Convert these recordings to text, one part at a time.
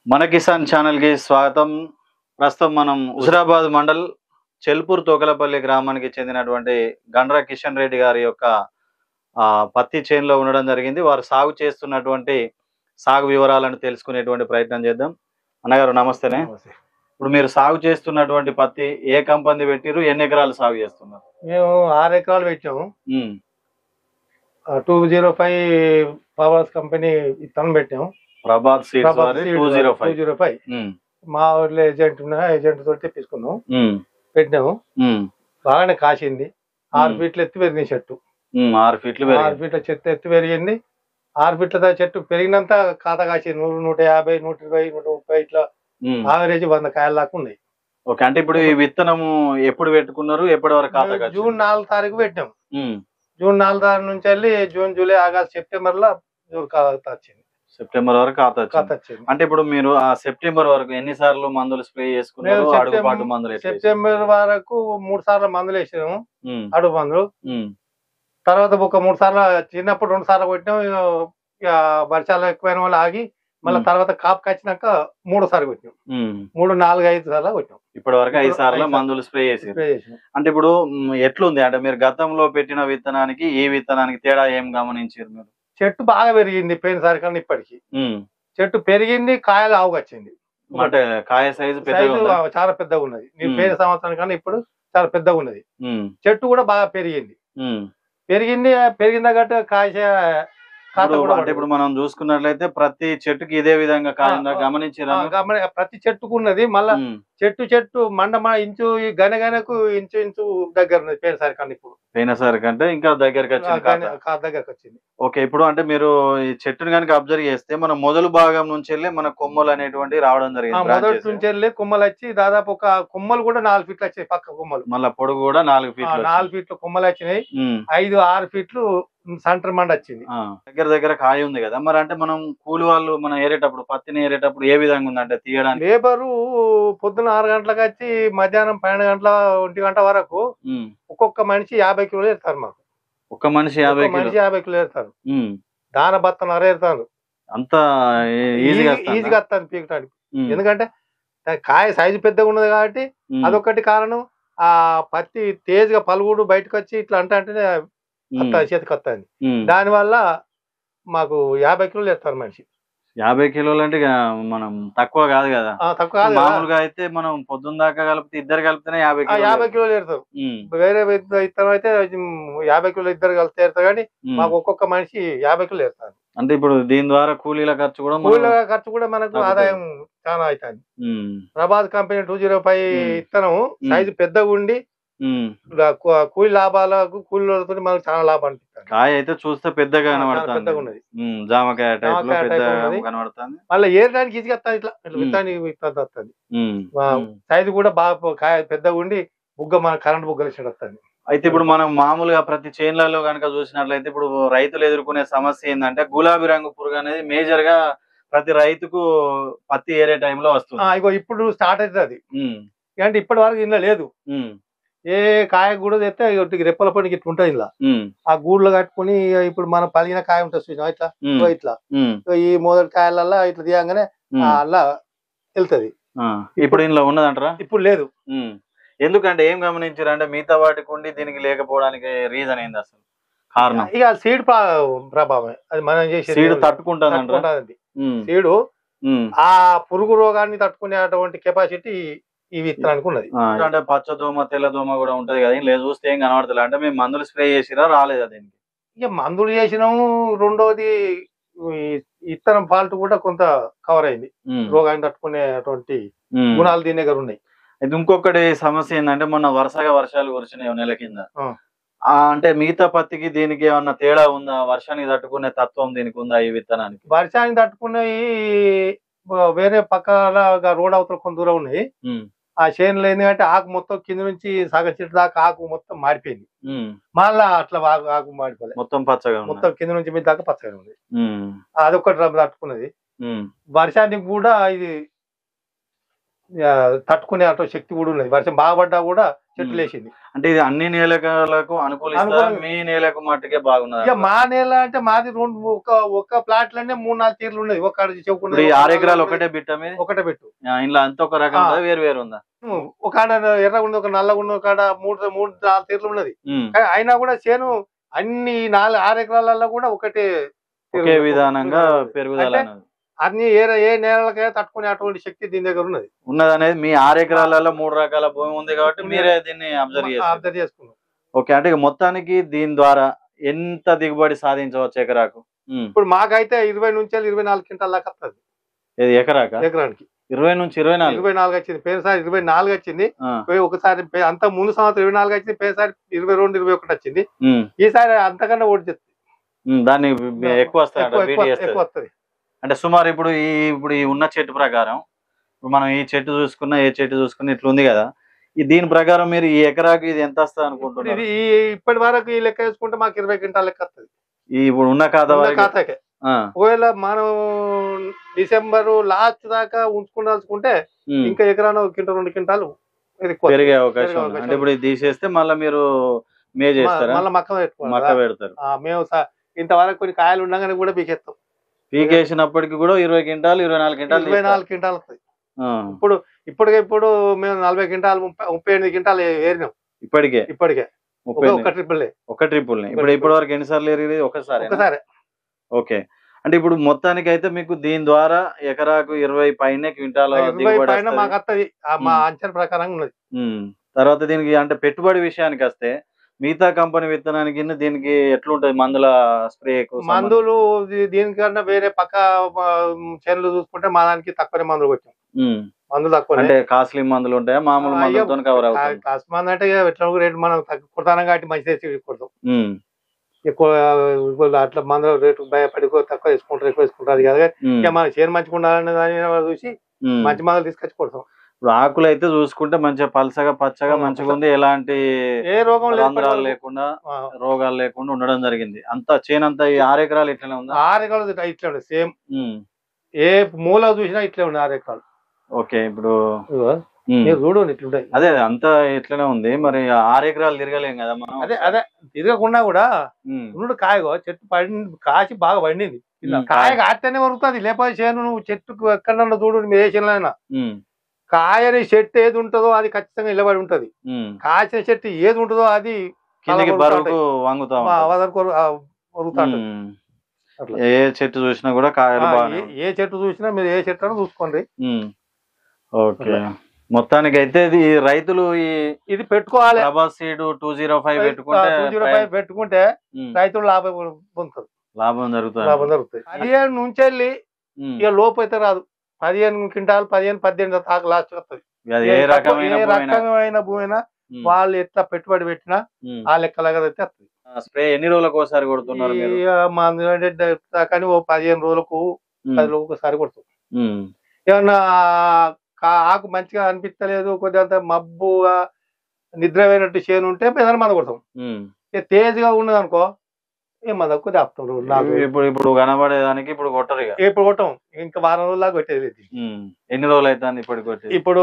మన కిసాన్ ఛానల్ కి స్వాగతం ప్రస్తుతం మనం హుజరాబాద్ మండల్ చెల్పూర్ తోకలపల్లి గ్రామానికి చెందినటువంటి గండ్ర కిషన్ రెడ్డి గారి యొక్క ఆ, పత్తి చేనులో ఉండడం జరిగింది వారు సాగు చేస్తున్నటువంటి సాగు వివరాలను తెలుసుకునేటువంటి ప్రయత్నం చేద్దాం అన్నగారు నమస్తేనే ఇప్పుడు మీరు సాగు చేస్తున్నటువంటి పత్తి ఏ కంపెనీ పెట్టిరు ఎన్ని ఎకరాలు సాగు చేస్తున్నారు మేము ఆరు ఎకరాలు పెట్టాము ఉమ్, two zero five powers company విత్తనం పెట్టాము ప్రభాత్ సీడ్స్ వారి two zero two five zero five మా ఊర్లో ఏజెంట్ ఉన్న ఏజెంట్ తోటి తెప్పించుకున్నాం పెట్టినాము బాగానే కాసింది ఆరు ఫీట్లు ఎత్తి పెరిగింది చెట్టు ఆరు ఫీట్లు ఆరు పెరిగింది. ఫీట్ల చెట్టు ఎత్తి పెరిగింది ఆరు ఫీట్ల దా చెట్టు పెరిగినంత ఖాతా కాసింది నూరు నూట యాభై నూట ఇరవై నూట ముప్పై ఇట్లా ఉమ్. ఆవరేజ్ వంద కాయల దాకా ఉన్నాయి ఓకే అంటే ఇప్పుడు ఈ విత్తనము ఎప్పుడు పెట్టుకున్నారు ఎప్పటి వరకు ఖాతాకి మేము వచ్చింది? జూన్ నాలుగు తారీఖు పెట్టినాం ఉమ్. జూన్ నాలుగు తారీఖు నుంచి వెళ్ళి జూన్ జూలై ఆగస్ట్ సెప్టెంబర్ లో ఖాతా వచ్చింది సెప్టెంబర్ వరకు ఖాతా వచ్చింది. ఖాతా వచ్చింది అంటే ఇప్పుడు మీరు ఆ సెప్టెంబర్ వరకు ఎన్ని సార్లు మందులు స్ప్రే చేసుకున్నారు మేము అడుగుపాటు సెప్టెంబర్- మందులు ఎట్లా వేసారు? సెప్టెంబర్ వరకు మూడు సార్లు మందులు వేసినాము ఉమ్, అడుగు మందులు ఉమ్, తర్వాత ఒక మూడు సార్లు చిన్నప్పుడు రెండు సార్లు కొట్టినాం ఇక ఇక వర్షాలు ఎక్కువైన వాళ్ళు ఆగి మళ్ళీ మ్మ్. తర్వాత కాపుకి వచ్చినాక మూడో సారి కొట్టినాం ఉమ్. మూడు నాలుగు ఐదు సార్లు కొట్టినాం ఇప్పటి వరకు ఐదు ఇప్పుడు సార్లు ఐదు సార్లు. మందులు స్ప్రే చేసారు స్ప్రే చేసినాం అంటే ఇప్పుడు ఉమ్, ఎట్లుంది అంటే మీరు గతంలో పెట్టిన విత్తనానికి ఈ విత్తనానికి తేడా ఏం గమనించారు మీరు చెట్టు బాగా పెరిగింది పోయినసారి కన్నా ఇప్పటికి ఉమ్. చెట్టు పెరిగింది కాయలు ఆవుకొచ్చింది అంటే కాయ సైజు పెద్దగా సైజు ఉందా? చాలా పెద్దగా ఉన్నది నేను మ్మ్. పోయిన సంవత్సరం కన్నా ఇప్పుడు చాలా పెద్దగా ఉన్నది ఉమ్, చెట్టు కూడా బాగా పెరిగింది ఉమ్. పెరిగింది పెరిగిన గట్టు కాయ కాత ఇప్పుడు కూడా అంటే ఇప్పుడు మనం చూసుకున్నట్లయితే ప్రతి చెట్టుకి ఇదే విధంగా కాయ ఉందా? ఆ, ఆ, గమనించారా ఆ, మీరు? గమని ప్రతి చెట్టుకు ఉన్నది మళ్ళా ఉమ్. చెట్టు చెట్టు మండ మా ఇంచు ఈ గనగనకు ఇంచు ఇంచు దగ్గర ఉన్నది పోయినసారి కన్నా ఇప్పుడు పోయినసారి కంటే ఇంకా దగ్గరికి ఆ వచ్చింది గన- ఖాతా. కా- దగ్గరకు వచ్చింది ఓకే ఇప్పుడు అంటే మీరు ఈ చెట్టుని కనుక అబ్జర్వ్ చేస్తే మన మొదలు భాగం నుంచి వెళ్ళి మన కొమ్మలు అనేటువంటి రావడం ఆ జరిగింది మొదటి branches. నుంచి వెళ్ళి కొమ్మలు వచ్చి దాదాపు ఒక కొమ్మలు కూడా నాలుగు ఫీట్లు వచ్చాయి పక్క కొమ్మలు మళ్ళా పొడుగు కూడా నాలుగు ఆ, ఫీట్లు నాలుగు ఫీట్లు కొమ్మలు వచ్చినాయి ఉమ్, ఐదు ఆరు ఫీట్లు సెంటర్ మండ వచ్చింది ఆ, దగ్గర దగ్గర కాయ ఉంది కదా మరి అంటే మనం కూలి వాళ్ళు మనం ఏరేటప్పుడు పత్తిని ఏరేటప్పుడు ఏ విధంగా ఉంది అంటే తీయడానికి లేబరు పొద్దున ఆరు గంటలకు వచ్చి మధ్యాహ్నం పన్నెండు గంటల ఒంటి గంట వరకు ఉమ్, ఒక్కొక్క మనిషి యాభై కిలోలు ఎత్తారు మాకు ఒక్క మనిషి యాభై ఒక్క కిలో మనిషి యాభై కిలోలు ఎత్తారు ఉమ్, దాన బత్త నరేరుతారు అంత ఈజీగా ఈజీగా వస్తాను పీకటానికి ఎందుకంటే దాని కాయ సైజు పెద్దగా ఉన్నది కాబట్టి అదొకటి కారణం ఆ పత్తి తేజ్గా పలుగుడు బయటకు వచ్చి ఇట్లా అంటే అంటేనే అత్త చేతికి వస్తుంది దాని వల్ల మాకు యాభై కిలోలు ఎత్తారు మనిషి యాభై కిలోలు అంటే ఇక మనం తక్కువ కాదు కదా ఆ, తక్కువ కాదు కదా. మామూలుగా అయితే మనం పొద్దున్న దాకా కలిపితే ఇద్దరు కలిపితేనే యాభై ఆ, యాభై కిలోలు కిలోలు ఎడతారు ఉమ్, వేరే విత్త- విత్తనం అయితే ఉమ్, యాభై కిలోలు ఇద్దరు కలిసి ఎడతారు కానీ ఉమ్. మాకు ఒక్కొక్క మనిషి యాభై కిలోలు ఎడతారు అంటే ఇప్పుడు దీని ద్వారా కూలీల ఖర్చు కూడా మనం- కూలీల ఖర్చు కూడా మనకు తగ్గుతుంది. ఆదాయం చాలా అవుతుంది ఉమ్, Prabhat company two zero five ఉమ్. ఇత్తనం సైజు పెద్దగా ఉండి ఉమ్. ఇలా కూ- కూలి లాభాలకు కూలీలతో మనకు చాలా లాభం అనిపిస్తుంది కాయ అయితే చూస్తే పెద్దగా చాలా కనబడుతుంది పెద్దగా ఉన్నది ఉమ్, జామకాయ టైప్ లో జామకాయ పెద్ద type ఉన్నది. కనబడుతుంది మళ్ళీ ఏరడానికి ఈజీగా వస్తుంది ఇట్లా ఇట్లా ఉమ్. విత్తానికి విత్తానికి వస్తుంది ఉమ్, వా- ఉమ్. సైజు కూడా బాగా పో- కాయ పెద్దగా ఉండి బుగ్గ మన కరెంట్ బుగ్గలు ఇచ్చి వస్తుంది అయితే ఇప్పుడు మనం మామూలుగా ప్రతి చేన్లలో కనుక చూసినట్లయితే ఇప్పుడు రైతులు ఎదుర్కొనే సమస్య ఏంటంటే గులాబీ రంగు పురుగు అనేది మేజర్ గా ప్రతి రైతుకు పత్తి ఏరే టైంలో వస్తుంది ఇగో ఇప్పుడు స్టార్ట్ అవుతుంది అది ఉమ్, అంటే ఇప్పటి వరకు ఇంట్లో లేదు ఉమ్, ఏ కాయ కూడా తెస్తే ఇక రెప్పల పనికి ఇట్లా ఉంటుంది ఇలా ఉమ్, ఆ గూడులో కట్టుకుని ఇక ఇప్పుడు మనం పలిగిన కాయ ఉంటుంది చూసినా ఇట్లా ఉమ్, ఇగో ఇట్లా ఉమ్, ఇగో ఈ మొదటి కాయలల్లా ఇట్లా తీయంగానే ఉమ్. ఆ అల్లా వెళ్తది ఆ, ఇప్పుడు ఇందులో ఉన్నదంటారా ఇప్పుడు లేదు ఉమ్. ఎందుకంటే ఏం గమనించారు అంటే మిగతా వాటికి ఉండి దీనికి లేకపోవడానికి రీజన్ ఏంది అసలు కారణం ఇక సీడ్ ప్రభావమే అది మనం చేసే సీడ్ తట్టుకుంటుందంటారా ఉమ్, సీడు ఉమ్. ఆ పురుగు రోగాన్ని తట్టుకునేటువంటి కెపాసిటీ ఈ విత్తనానికి ఉన్నది ఆ, అంటే పచ్చ దోమ తెల్ల దోమ కూడా ఉంటది కదా లేదు చూస్తే ఏం కనబడతలే అంటే మేము మందులు స్ప్రే చేసిరా రాలేదా దీనికి ఇక మందులు చేసినాము రెండోది ఈ ఇత్తనం ఫాల్ట్ కూడా కొంత కవర్ అయింది ఉమ్, రోగాన్ని తట్టుకునేటువంటి ఉమ్. గుణాలు దీని దగ్గర ఉన్నాయి అయితే ఇంకొకటి సమస్య ఏంటంటే మొన్న వరుసగా వర్షాలు కురిసినాయి ఓ నెల కింద ఆ. ఆ, అంటే మిగతా పత్తికి దీనికి ఏమన్నా తేడా ఉందా వర్షానికి తట్టుకునే తత్వం దీనికి ఉందా ఈ విత్తనానికి వర్షానికి తట్టుకునే వేరే పక్కన రోడ్ అవతల కొంత దూరం ఉన్నాయి ఉమ్, ఆ చేనులు ఏంటంటే ఆకు మొత్తం కింద నుంచి సగం చెట్టు దాకా ఆకు మొత్తం మాడిపోయింది ఉమ్. మళ్ళా అట్లా ఆకు ఆకు మాడిపోలేదు మొత్తం పచ్చగా ఉంది మొత్తం కింద నుంచి మీద దాకా పచ్చగా ఉంది ఉమ్, అదొకటి రవ్వ తట్టుకున్నది ఉమ్, వర్షానికి కూడా ఇది ఆ, తట్టుకునే అటు శక్తి కూడా ఉన్నది వర్షం బాగా పడ్డా కూడా చెట్టు ఉమ్. లేచింది అంటే ఇది అన్ని నేలకు అనుకూలిస్తా అనుకూలం. మీ నేలకు మట్టుకే బాగున్నది ఇక మా నేల అంటే మాది రెండు ఒక ఒక ప్లాట్ లోనే మూడు నాలుగు తీర్లు ఉన్నది ఒక ఆడ ఇప్పుడు చెప్పుకున్నది ఈ ఆరు ఎకరాలు ఒకటే బిట్ట మీద ఒకటే పెట్టు ఇంట్లో అంత ఒక రకం ఆ. ఉందా వేరు వేరు ఉందా ఒక ఆడ ఎర్రగా ఉంది ఒక నల్లగా ఉంది ఒక ఆడ మూడు మూడు నాలుగు తీర్లు ఉన్నది ఉమ్. కానీ అయినా కూడా చేను అన్ని నాలుగు ఆరు ఎకరాలలో కూడా ఒకటే తీరు ఒకే ఉన్నది. విధానంగా పెరుగుదల అంటే అనేది అన్ని ఏ ఏ నేలకైనా తట్టుకునే అటువంటి శక్తి దీని దగ్గర ఉన్నది ఉన్నది అనేది మీ ఆరు ఎకరాలలో మూడు రకాల భూమి ఉంది కాబట్టి మీరే దీన్ని అబ్జర్వ్ చేస్తారు అబ్జర్వ్ చేసుకున్నాం ఓకే అంటే ఇక మొత్తానికి దీని ద్వారా ఎంత దిగుబడి సాధించవచ్చు ఎకరాకు ఉమ్. ఇప్పుడు మాకైతే ఇరవై నుంచి ఇరవై నాలుగు క్వింటాల దాకా వస్తుంది ఇది ఎకరాక ఎకరానికి ఇరవై నుంచి ఇరవై నాలుగు ఇరవై నాలుగు వచ్చింది పేరుసారి ఇరవై నాలుగు వచ్చింది ఆ. పోయి ఒకసారి పే- అంత ముందు సంవత్సరం ఇరవై నాలుగు వచ్చింది పేరుసారి ఇరవై రెండు ఇరవై ఒకటి వచ్చింది ఉమ్. ఈసారి అంతకన్నా ఓడి చెప్తుంది ఉమ్. దాన్ని ఎక్కువ వస్తాయి ఎక్కువ ఎక్కువ వేడి ఎక్కువ వస్తుంది అంటే సుమారు ఇప్పుడు ఈ ఇప్పుడు ఈ ఉన్న చెట్టు ప్రకారం ఇప్పుడు మనం ఈ చెట్టు చూసుకున్నా ఏ చెట్టు చూసుకున్నా ఇట్లా ఉంది కదా ఈ దీని ప్రకారం మీరు ఈ ఎకరాకు ఇది ఎంత వస్తుంది ఇప్పుడు అనుకుంటున్నారు ఇది ఈ ఇప్పటి వరకు ఈ లెక్క వేసుకుంటే మాకు ఇరవై క్వింటాల లెక్క వస్తుంది ఈ ఇప్పుడు ఉన్న ఖాతా ఉన్న వరకు ఖాతాకే ఆ, ఒకవేళ మనం డిసెంబర్ లాస్ట్ దాకా ఉంచుకున్నాల్సుకుంటే ఉమ్. ఇంకా ఎకరాన ఒక క్వింటల్ రెండు క్వింటాలు ఎక్కువ పెరిగే అవకాశం పెరిగే ఉంది. అవకాశం అంటే ఇప్పుడు ఇది తీసేస్తే మళ్ళీ మీరు మే చేస్తారా మళ్ళీ మక్క పెట్టుకోవాలి మక్క కదా. పెడతారు ఆ, మేము స- ఇంతవరకు కొన్ని కాయలు ఉండగానే కూడా బీకెత్తాం పీకేసినప్పటికి కూడా ఇరవై క్వింటాలు ఇరవై నాలుగు క్వింటాలు ఇరవై తీస్తారు. నాలుగు క్వింటాలు వస్తాయి ఆ, ఇప్పుడు ఇప్పటికే ఇప్పుడు మేము నలభై క్వింటాలు ముప్పై ముప్పై ఎనిమిది క్వింటాలు ఏరినాం ఇప్పటికే ఇప్పటికే ముప్పై ఒక- ఒక ట్రిపుల్ ఒక ట్రిపుల్ ఇప్పుడు ఇప్పటి వరకు ఎన్నిసార్లు ఎరిగింది ఒకసారి ఒకసారి ఓకే అంటే ఇప్పుడు మొత్తానికి అయితే మీకు దీని ద్వారా ఎకరాకు ఇరవై పైన క్వింటాల ఇరవై దిగుబడి పైన వస్తది. మాకు వస్తుంది మా ఉమ్. అంచనా ప్రకారంగా ఉన్నది ఉమ్. తర్వాత దీనికి అంటే పెట్టుబడి విషయానికి వస్తే మిగతా కంపెనీ విత్తనానికి ఇన్ని దీనికి ఎట్లుంటది మందుల స్ప్రే మందులు దీ- దీనికన్నా వేరే పక్క ఆ, చేనులు చూసుకుంటే మా దానికి తక్కువనే మందులు కొట్టాం మందులు తక్కువ అంటే కాస్ట్లీ మందులు ఉంటాయా మామూలు ఆ, మందులతో కవర్ అవుతుంది కాస్ట్ మంది అంటే ఇక ఎట్లా రేటు మనం తక్కువ కుడతానం కాబట్టి మంచి తెచ్చి కొడతాం ఉమ్. ఎక్కువ ఎక్కువ అట్లా మందులు రేటు భయపడి తక్కువ తీసుకుంటారు ఎక్కువ తీసుకుంటారు అది కదా ఉమ్. ఇక మన చేను మంచిగా ఉండాలనే దాన్ని చూసి ఉమ్. మంచి మందులు తీసుకొచ్చి కొడతాం ఇప్పుడు ఆకులు అయితే చూసుకుంటే మంచిగా పలసగా పచ్చగా ఆ, మంచిగా ఉంది ఎలాంటి ఏ రోగం లేదు రంధ్రాలు లేకుండా ఆ, రోగాలు లేకుండా ఉండడం జరిగింది అంతా చేనంతా ఈ ఆరు ఎకరాలు ఇట్లనే ఉందా ఆరు ఎకరాలు ఇట్లా ఉండే సేమ్ ఉమ్. ఏ మూల చూసినా ఇట్లే ఉన్నాయి ఆరు ఎకరాలు ఓకే ఇప్పుడు ఇదిగో, ఉమ్. మీరు చూడు ఇట్లుంటాయి అదే అంతా ఇట్లనే ఉంది మరి ఆరు ఎకరాలు తిరగలేం కదా మనం అదే అదే తిరగకుండా కూడా ఉమ్. ఉన్నడు కాయగో చెట్టు పడి కాసి బాగా పండింది ఇలా ఉమ్, కాయ కాయ. కాస్తేనే వరుకుతుంది లేకపోతే చేను నువ్వు చెట్టుకు ఎక్కడన్నా చూడు నువ్వు ఏ చేనులైనా ఉమ్. కాయని చెట్టు ఏది ఉంటుందో అది ఖచ్చితంగా నిలబడి ఉంటది ఉమ్. కాసిన చెట్టు ఏది ఉంటుందో అది కిందికి అలా బరువుకు వంగుతా ఉంటది. అవతలకు వరుగుతా ఉంటది. ఉమ్. అట్లా. ఏ చెట్టు చూసినా కూడా కాయలు ఆ, బాగానే ఏ- ఏ చెట్టు చూసినా మీరు ఏ చెట్టు అయినా చూసుకోండి ఉమ్. ఓకే మొత్తానికి అయితే ఇది రైతులు ఈ ఇది పెట్టుకోవాలి Prabhas seed two zero five పెట్టుకుంటే టూ జీరో ఫైవ్ పెట్టుకుంటే ఉమ్. రైతులు లాభం పొందుతారు లాభం జరుగుతుంది లాభం జరుగుతుంది పదిహేను నుంచి వెళ్ళి ఉమ్. ఇక లోపు అయితే రాదు పదిహేను క్వింటాలు పదిహేను పద్దెనిమిది దాకా లాస్ట్ వస్తుంది అది ఏ రకమైన ఏ భూమైనా. రకమైన భూమైనా ఉమ్. వాళ్ళు ఎట్లా పెట్టుబడి పెట్టినా ఉమ్. ఆ లెక్కలాగా అయితే వస్తుంది ఆ స్ప్రే ఎన్ని రోజులకు ఒకసారి కొడుతున్నారు మీరు ఇక మా అంటే కానీ ఓ పదిహేను రోజులకు ఉమ్. పది రోజులకు ఒకసారి కొడుతుంది ఉమ్. ఏమన్నా కా- ఆకు మంచిగా అనిపించలేదు కొద్దిగా మబ్బుగా నిద్రపోయినట్టు చేను ఉంటే ఏదైనా మంద కొడతాం ఉమ్. ఇక తేజ్గా ఉన్నది అనుకో ఏం మంద కొద్దిగా ఆపుతాం రోజు నాకు ఇప్పుడు ఇప్పుడు కనబడేదానికి ఇప్పుడు కొట్టరు ఇక ఇప్పుడు కొట్టం ఇంకా వారం రోజులు దాకా కొట్టేది లేదు. ఉమ్. ఎన్ని రోజులు అవుతుంది ఇప్పటికి కొట్టి ఇప్పుడు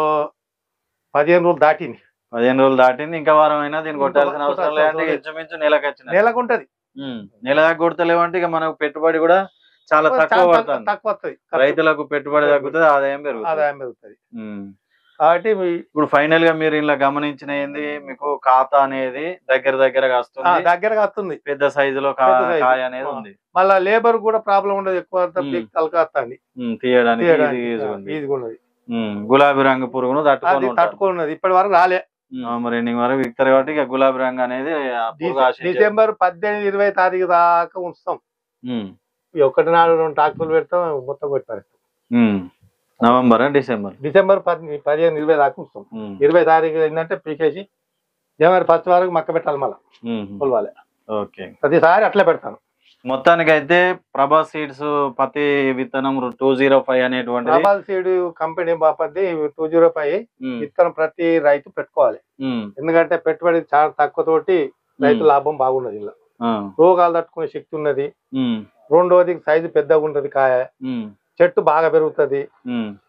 పదిహేను రోజులు దాటింది పదిహేను రోజులు దాటింది ఇంకా వారం అయినా దీన్ని కొట్టాల్సిన ఇంకా అవసరం కొట్టాల్సిన లేదంటే అవసరం ఇంచుమించు నెలకు వచ్చిన నెలకు ఉంటది నెల దాకా కొడతలేవంటే ఇక మనకు పెట్టుబడి కూడా చాలా తక్కువ చాలా పడుతుంది తక్కువ వస్తుంది రైతులకు పెట్టుబడి తగ్గుతుంది ఆదాయం పెరుగుతుంది ఆదాయం పెరుగుతుంది ఉమ్. కాబట్టి మీ- ఇప్పుడు ఫైనల్ గా మీరు ఇలా గమనించిన ఏంది మీకు ఖాతా అనేది దగ్గర దగ్గరగా ఆ, వస్తుంది దగ్గరగా వస్తుంది పెద్ద సైజులో కా- పెద్ద size. కాయ అనేది ఆ. ఉంది మళ్ళా లేబర్ కూడా ప్రాబ్లం ఉండదు ఎక్కువ అంతా ఉమ్. పీక్ తలకా వస్తుంది ఉమ్, తీయడానికి తీయడానికి ఇది easy ఉంది. ఈజీగా ఉన్నది ఉమ్, గులాబీ రంగు పురుగును అది తట్టుకొని ఉంటారు. తట్టుకున్నది ఇప్పటి వరకు రాలే నవంబర్ ఎండింగ్ వరకు విక్తారు కాబట్టి ఇక గులాబీ రంగు అనేది ఆ పురుగు డిసె- ఆశించే- డిసెంబర్ పద్దెనిమిది ఇరవై తారీఖు దాకా ఉంచుతాం ఉమ్, ఈ ఒకటి నాడు రెండు ట్రాక్టర్లు పెడతాం మొత్తం పెట్టారు ఉమ్. నవంబర్ డిసెంబర్ డిసెంబర్ పది పదిహేను ఇరవై దాకా ఉంచుతాం ఉమ్, ఇరవై తారీఖు ఏంటంటే పీకేసి జనవరి ఫస్ట్ వరకు మక్క పెట్టాలి మళ్ళీ ఉమ్, కొలవాలి ఓకే ప్రతిసారి అట్లే పెడతాను మొత్తానికి అయితే ప్రభా సీడ్స్ పత్తి విత్తనం టూ జీరో ఫైవ్ అనేటువంటిది ప్రభాల్ సీడ్ కంపెనీ బాపద్ది టూ జీరో ఫైవ్ ఉమ్, విత్తనం ప్రతి రైతు పెట్టుకోవాలి ఉమ్, ఎందుకంటే పెట్టుబడి చాలా తక్కువ తోటి రైతు ఉమ్, లాభం బాగున్నది ఇలా ఆ, రోగాలు తట్టుకునే శక్తి ఉన్నది ఉమ్, రెండోది సైజు పెద్దగా ఉంటది కాయ ఉమ్, చెట్టు బాగా పెరుగుతది ఉమ్,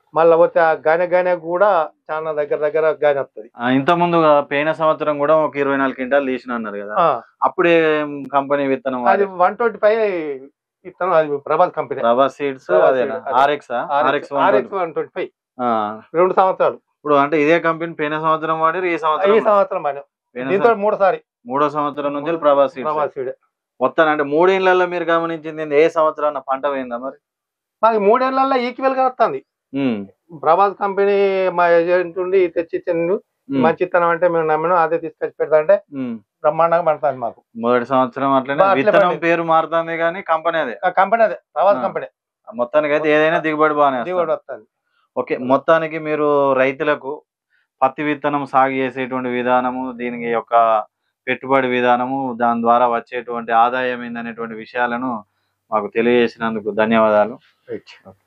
మళ్ళీ పోతే ఆ గానే గానే కూడా చాలా దగ్గర దగ్గర గానే వస్తుంది ఆ, ఇంత ముందు పోయిన సంవత్సరం కూడా ఒక ఇరవై నాలుగు క్వింటాలు తీసిన అన్నారు కదా అప్పుడే కంపెనీ విత్తనం అది వన్ ట్వంటీ ఫైవ్ ఇస్తాను అది ప్రభాస్ కంపెనీ ప్రభాస్ సీడ్స్ ప్రభాస్ అదేనా seed, అదే. RX RX RX one twenty five రెండు సంవత్సరాలు ఇప్పుడు అంటే ఇదే కంపెనీ పోయిన సంవత్సరం వాడి ఈ ఈ సంవత్సరం సంవత్సరం మనం పోయిన దీంతో సంవత్సరం- మూడోసారి మూడో సంవత్సరం నుంచి ప్రభాస్ సీడ్స్ ప్రభాస్ సీడ్ మొత్తం అంటే మూడేళ్లలో మీరు గమనించింది ఏంది? ఏ సంవత్సరం పంట పోయిందా మరి మాకు మూడేళ్లలో ఈక్వల్ గా వస్తుంది ఉమ్, ప్రభాస్ కంపెనీ మా ఏజెంట్ ఉండి తెచ్చి ఇచ్చిండు. ఉమ్, మంచి ఇత్తనం అంటే మేము నమ్మినాం అదే తీసుకొచ్చి పెడతా అంటే ఉమ్. బ్రహ్మాండంగా పడుతుంది మాకు మొదటి సంవత్సరం అట్లనే బా, అట్లే విత్తనం పండింది. పేరు మారుతుంది కానీ కంపెనీ అదే ఆ కంపెనీ అదే ప్రభాస్ ఆ. కంపెనీ మొత్తానికి అయితే ఏదైనా దిగుబడి బాగానే దిగుబడి వస్తుంది. వస్తుంది ఓకే మొత్తానికి మీరు రైతులకు పత్తి విత్తనం సాగు చేసేటువంటి విధానము దీనికి యొక్క పెట్టుబడి విధానము దాని ద్వారా వచ్చేటువంటి ఆదాయం ఏందనేటువంటి విషయాలను మాకు తెలియజేసినందుకు ధన్యవాదాలు